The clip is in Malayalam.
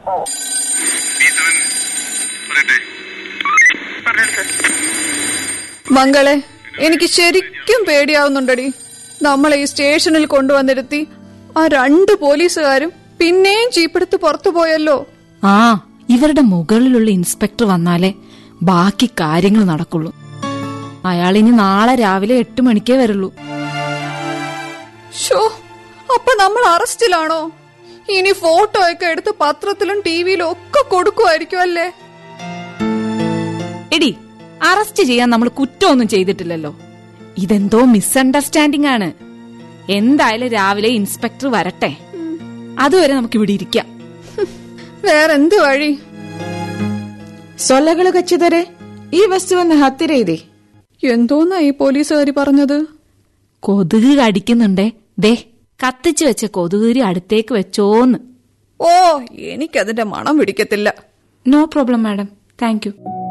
മംഗളെ എനിക്ക് ശരിക്കും പേടിയാവുന്നുണ്ടടി നമ്മളെ ഈ സ്റ്റേഷനിൽ കൊണ്ടുവന്നിരുത്തി ആ രണ്ട് പോലീസുകാരും പിന്നെയും ജീപ്പെടുത്ത് പുറത്തു പോയല്ലോ ആ ഇവരുടെ മുകളിലുള്ള ഇൻസ്പെക്ടർ വന്നാലേ ബാക്കി കാര്യങ്ങൾ നടക്കുള്ളൂ അയാൾ ഇനി നാളെ രാവിലെ എട്ട് മണിക്കേ വരുള്ളൂ ഷോ അപ്പൊ നമ്മൾ അറസ്റ്റിലാണോ ഇനി ഫോട്ടോ ഒക്കെ എടുത്ത് പത്രത്തിലും ടിവിയിലും ഒക്കെ കൊടുക്കുമായിരിക്കും അല്ലേ എടി അറസ്റ്റ് ചെയ്യാൻ നമ്മൾ കുറ്റമൊന്നും ചെയ്തിട്ടില്ലല്ലോ ഇതെന്തോ മിസ്അണ്ടർസ്റ്റാൻഡിംഗ് ആണ് എന്തായാലും രാവിലെ ഇൻസ്പെക്ടർ വരട്ടെ അതുവരെ നമുക്ക് ഇവിടെ ഇരിക്കാം വേറെന്ത് വഴി ಸೊಳ್ಳೆಗಳು ಕಚ್ಚಿದರೆ ಈ ವಸ್ತುವನ್ನು ಹತ್ತಿರ ಇದೆ എന്തോന്നാ ഈ പോലീസുകാരി പറഞ്ഞത് കൊതുക് കടിക്കുന്നുണ്ടേ ദേ കത്തിച്ചു വെച്ച കൊതുകുരി അടുത്തേക്ക് വെച്ചോന്ന് ഓ എനിക്കതിന്റെ മണം പിടിക്കത്തില്ല no problem madam thank U